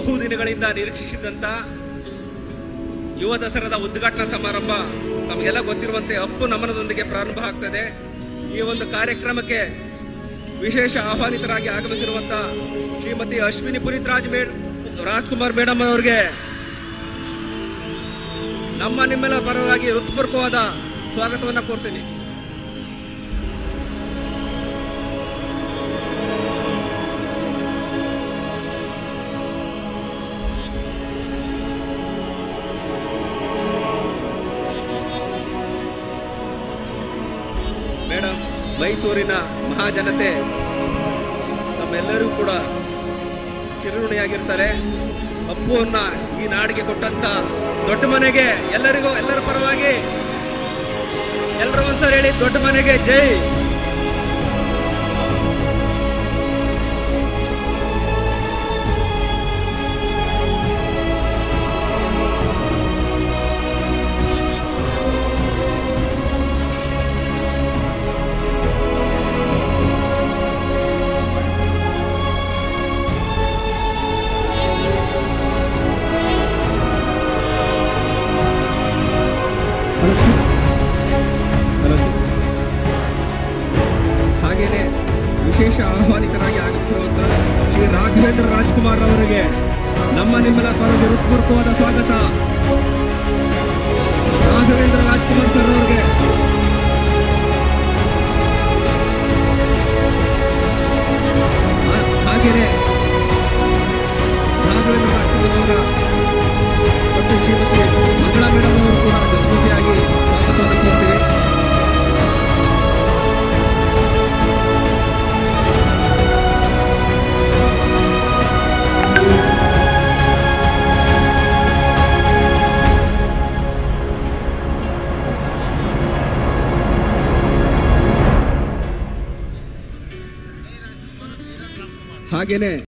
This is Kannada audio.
ಬಹುದಿನಗಳಿಂದ ನಿರೀಕ್ಷಿಸಿದಂತ ಯುವ ದಸರಾದ ಉದ್ಘಾಟನಾ ಸಮಾರಂಭ ನಮಗೆಲ್ಲ ಗೊತ್ತಿರುವಂತೆ ಅಪ್ಪು ನಮನದೊಂದಿಗೆ ಪ್ರಾರಂಭ ಆಗ್ತದೆ ಈ ಒಂದು ಕಾರ್ಯಕ್ರಮಕ್ಕೆ ವಿಶೇಷ ಆಹ್ವಾನಿತರಾಗಿ ಆಗಮಿಸಿರುವಂತ ಶ್ರೀಮತಿ ಅಶ್ವಿನಿ ಪುನೀತ್ ರಾಜ್ ಮೇಡ್ ರಾಜ್ಕುಮಾರ್ ಮೇಡಮ್ ಅವರಿಗೆ ನಮ್ಮ ನಿಮ್ಮೆಲ್ಲ ಪರವಾಗಿ ಹೃತ್ಪೂರ್ವಕವಾದ ಸ್ವಾಗತವನ್ನ ಕೋರ್ತೀನಿ ಮೇಡಮ್ ಮೈಸೂರಿನ ಮಹಾಜನತೆ ನಮ್ಮೆಲ್ಲರಿಗೂ ಕೂಡ ಚಿರಋಣಿಯಾಗಿರ್ತಾರೆ ಅಪ್ಪುವನ್ನ ಈ ನಾಡಿಗೆ ಕೊಟ್ಟಂತ ದೊಡ್ಡ ಮನೆಗೆ ಎಲ್ಲರಿಗೂ ಎಲ್ಲರ ಪರವಾಗಿ ಎಲ್ಲರೂ ಒಂದ್ಸರಿ ಹೇಳಿ ದೊಡ್ಡ ಮನೆಗೆ ಜೈ ಹಾಗೇನೆ ವಿಶೇಷ ಆಹ್ವಾನಿತರಾಗಿ ಆಗಮಿಸಿರುವಂತಹ ಶ್ರೀ ರಾಘವೇಂದ್ರ ರಾಜ್ಕುಮಾರ್ ಅವರಿಗೆ ನಮ್ಮ ನಿಮ್ಮೆಲ್ಲ ಪರವಾಗಿ ಹೃತ್ಪೂರ್ವಕವಾದ ಸ್ವಾಗತ ರಾಘವೇಂದ್ರ ರಾಜ್ಕುಮಾರ್ ಸರ್ ಅವರಿಗೆ ಹಾ- ಹಾಗೇನೆ ರಾಘವೇಂದ್ರ ರಾಜ್ಕುಮಾರ್ ಅವರ ಮತ್ತು ಶ್ರೀಮತಿ ಮಂಗಳಾ ಮೇಡಮ್ ಅವರು ಕೂಡ ಜೊತೆಯಾಗಿ ಸ್ವಾಗತವನ್ನು ಕೋರ್ತೀವಿ ಹಾಗೇನೆ